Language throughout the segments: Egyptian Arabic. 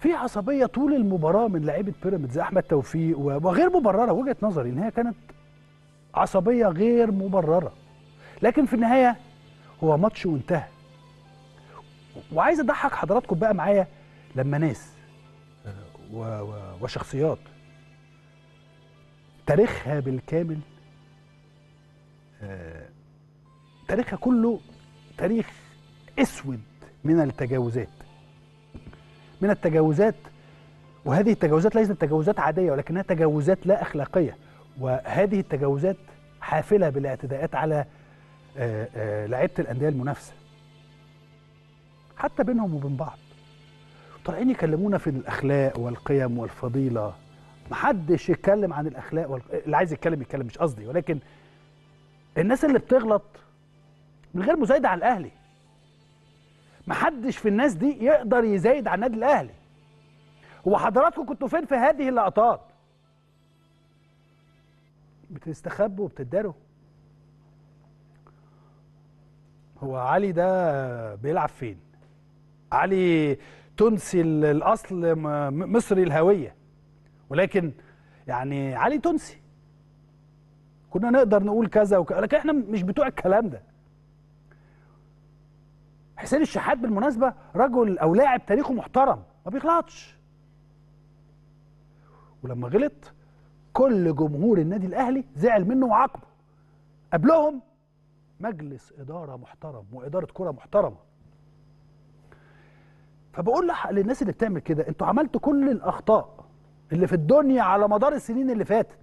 في عصبيه طول المباراه من لعيبه بيراميدز احمد توفيق و- وغير مبرره وجهه نظري ان هي كانت عصبيه غير مبرره لكن في النهايه هو ماتش وانتهى وعايز اضحك حضراتكم بقى معايا لما ناس آه، و- و- وشخصيات تاريخها بالكامل آه، تاريخها كله تاريخ اسود من التجاوزات من التجاوزات وهذه التجاوزات ليست تجاوزات عاديه ولكنها تجاوزات لا اخلاقيه وهذه التجاوزات حافله بالاعتداءات على آه، آه، لعيبه الانديه المنافسه حتى بينهم وبين بعض طالعين يكلمونا في الاخلاق والقيم والفضيله محدش يتكلم عن الاخلاق وال... اللي عايز يتكلم يتكلم مش قصدي ولكن الناس اللي بتغلط من غير مزايده على الاهلي محدش في الناس دي يقدر يزايد على النادي الاهلي هو حضراتكم كنتوا فين في هذه اللقطات بتستخبوا وبتداروا هو علي ده بيلعب فين علي تونسي ال- الاصل م- م- مصري الهويه ولكن يعني علي تونسي كنا نقدر نقول كذا وكذا لكن احنا مش بتوع الكلام ده حسين الشحات بالمناسبه رجل او لاعب تاريخه محترم ما بيغلطش ولما غلط كل جمهور النادي الاهلي زعل منه وعاقبه قبلهم مجلس اداره محترم واداره كره محترمه فبقول لح- للناس اللي بتعمل كده انتوا عملتوا كل الاخطاء اللي في الدنيا على مدار السنين اللي فاتت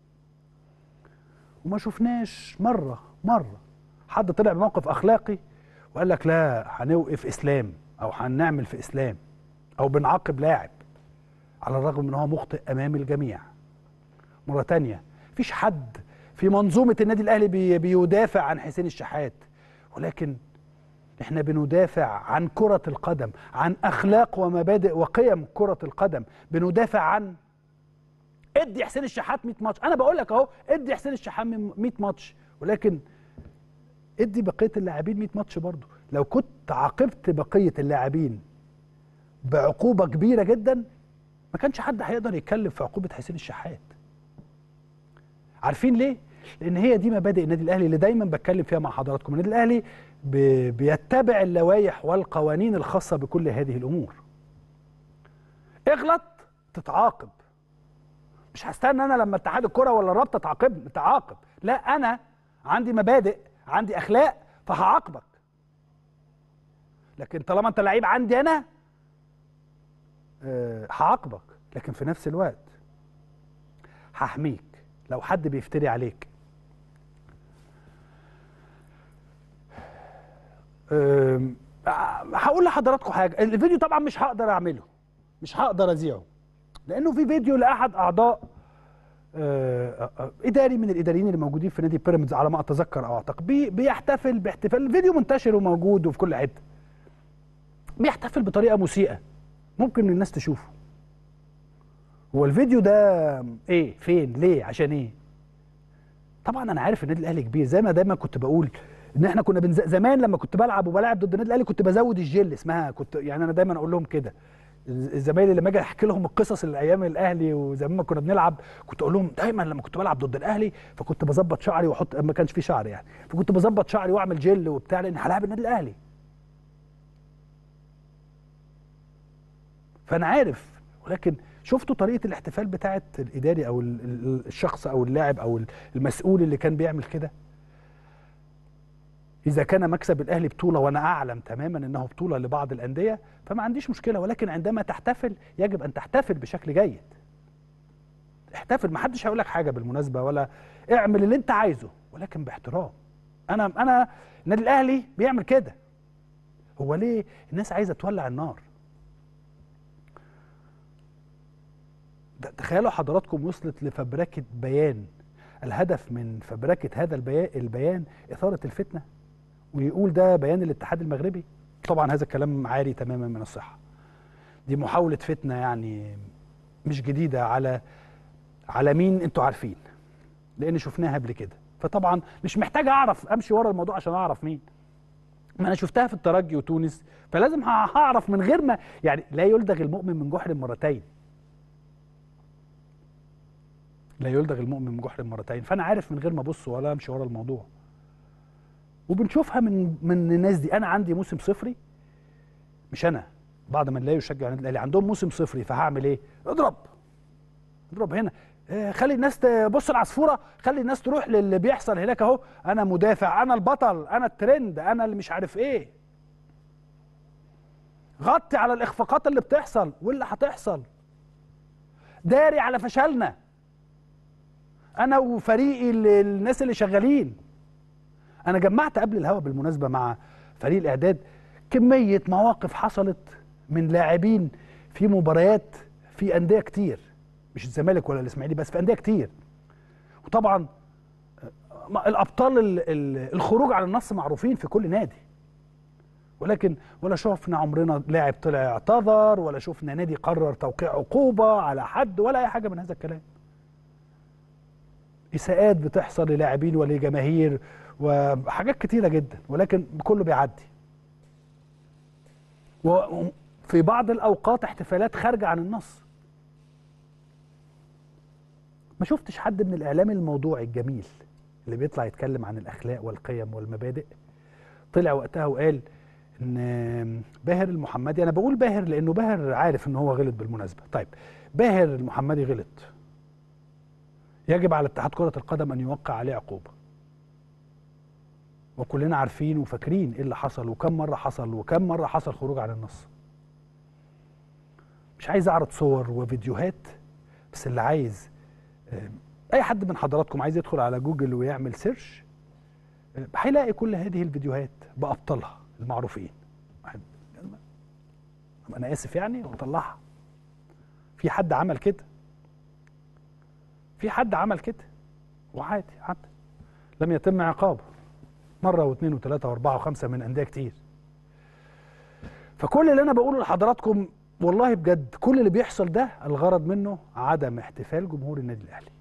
وما شفناش مره مره حد طلع بموقف اخلاقي وقال لك لا هنوقف اسلام او هنعمل في اسلام او بنعاقب لاعب على الرغم من هو مخطئ امام الجميع مره تانية مفيش حد في منظومه النادي الاهلي بي بيدافع عن حسين الشحات ولكن احنا بندافع عن كره القدم عن اخلاق ومبادئ وقيم كره القدم بندافع عن ادي حسين الشحات 100 ماتش انا بقول لك اهو ادي حسين الشحات 100 ماتش ولكن ادي بقيه اللاعبين 100 ماتش برضه لو كنت عاقبت بقيه اللاعبين بعقوبه كبيره جدا ما كانش حد هيقدر يتكلم في عقوبه حسين الشحات عارفين ليه لان هي دي مبادئ النادي الاهلي اللي دايما بتكلم فيها مع حضراتكم النادي الاهلي ب- بيتبع اللوائح والقوانين الخاصه بكل هذه الامور اغلط تتعاقب مش هستنى انا لما اتحاد الكره ولا الرابطه تعاقبني تعاقب لا انا عندي مبادئ عندي اخلاق فهعاقبك لكن طالما انت لعيب عندي انا آه، هعاقبك لكن في نفس الوقت هحميك لو حد بيفتري عليك أم، ع- هقول لحضراتكم حاجه الفيديو طبعا مش هقدر اعمله مش هقدر اذيعه لانه في فيديو لاحد اعضاء آه، آه، اداري من الاداريين اللي موجودين في نادي بيراميدز على ما اتذكر او اعتقد بي بيحتفل باحتفال الفيديو منتشر وموجود وفي كل حته بيحتفل بطريقه مسيئه ممكن الناس تشوفه هو الفيديو ده ايه فين ليه عشان ايه طبعا انا عارف النادي الاهلي كبير زي ما دايما كنت بقول ان احنا كنا بنز... زمان لما كنت بلعب وبلاعب ضد النادي الاهلي كنت بزود الجل اسمها كنت يعني انا دايما اقول لهم كده زمايلي لما اجي احكي لهم القصص اللي ايام الاهلي وزمان ما كنا بنلعب كنت اقول لهم دايما لما كنت بلعب ضد الاهلي فكنت بظبط شعري واحط ما كانش في شعر يعني فكنت بظبط شعري واعمل جل وبتاع لان هلاعب النادي الاهلي فانا عارف ولكن شفتوا طريقه الاحتفال بتاعه الاداري او ال- ال- الشخص او اللاعب او المسؤول اللي كان بيعمل كده اذا كان مكسب الاهلي بطوله وانا اعلم تماما انه بطوله لبعض الانديه فما عنديش مشكله ولكن عندما تحتفل يجب ان تحتفل بشكل جيد احتفل ما حدش هيقول لك حاجه بالمناسبه ولا اعمل اللي انت عايزه ولكن باحترام انا انا النادي الاهلي بيعمل كده هو ليه الناس عايزه تولع النار ده تخيلوا حضراتكم وصلت لفبركه بيان الهدف من فبركه هذا البيان البيان اثاره الفتنه ويقول ده بيان الاتحاد المغربي طبعا هذا الكلام عاري تماما من الصحه دي محاوله فتنه يعني مش جديده على على مين انتوا عارفين لان شفناها قبل كده فطبعا مش محتاج اعرف امشي ورا الموضوع عشان اعرف مين ما انا شفتها في الترجي وتونس فلازم ه- هعرف من غير ما يعني لا يلدغ المؤمن من جحر مرتين لا يلدغ المؤمن من جحر مرتين فانا عارف من غير ما ابص ولا امشي ورا الموضوع وبنشوفها من من الناس دي انا عندي موسم صفري مش انا بعض من لا يشجع النادي الاهلي عندهم موسم صفري فهعمل ايه اضرب اضرب هنا آه، خلي الناس تبص العصفوره خلي الناس تروح للي بيحصل هناك اهو انا مدافع انا البطل انا الترند انا اللي مش عارف ايه غطي على الاخفاقات اللي بتحصل واللي هتحصل داري على فشلنا انا وفريقي اللي- الناس اللي شغالين انا جمعت قبل الهوا بالمناسبه مع فريق الاعداد كميه مواقف حصلت من لاعبين في مباريات في انديه كتير مش الزمالك ولا الاسماعيلي بس في انديه كتير وطبعا آه، ما- الابطال ال- ال- الخروج على النص معروفين في كل نادي ولكن ولا شفنا عمرنا لاعب طلع اعتذر ولا شفنا نادي قرر توقيع عقوبه على حد ولا اي حاجه من هذا الكلام اساءات بتحصل للاعبين ولجماهير وحاجات كتيره جدا ولكن كله بيعدي وفي بعض الاوقات احتفالات خارجه عن النص ما شفتش حد من الاعلام الموضوعي الجميل اللي بيطلع يتكلم عن الاخلاق والقيم والمبادئ طلع وقتها وقال ان باهر المحمدي انا بقول باهر لانه باهر عارف ان هو غلط بالمناسبه طيب باهر المحمدي غلط يجب على اتحاد كره القدم ان يوقع عليه عقوبه وكلنا عارفين وفاكرين ايه اللي حصل وكم مره حصل وكم مره حصل خروج عن النص مش عايز اعرض صور وفيديوهات بس اللي عايز آه، اي حد من حضراتكم عايز يدخل على جوجل ويعمل سيرش آه، هيلاقي كل هذه الفيديوهات بابطالها المعروفين واحد انا اسف يعني واطلعها في حد عمل كده في حد عمل كده وعادي عادي لم يتم عقابه مره واثنين وثلاثه واربعه وخمسه من انديه كتير فكل اللي انا بقوله لحضراتكم والله بجد كل اللي بيحصل ده الغرض منه عدم احتفال جمهور النادي الاهلي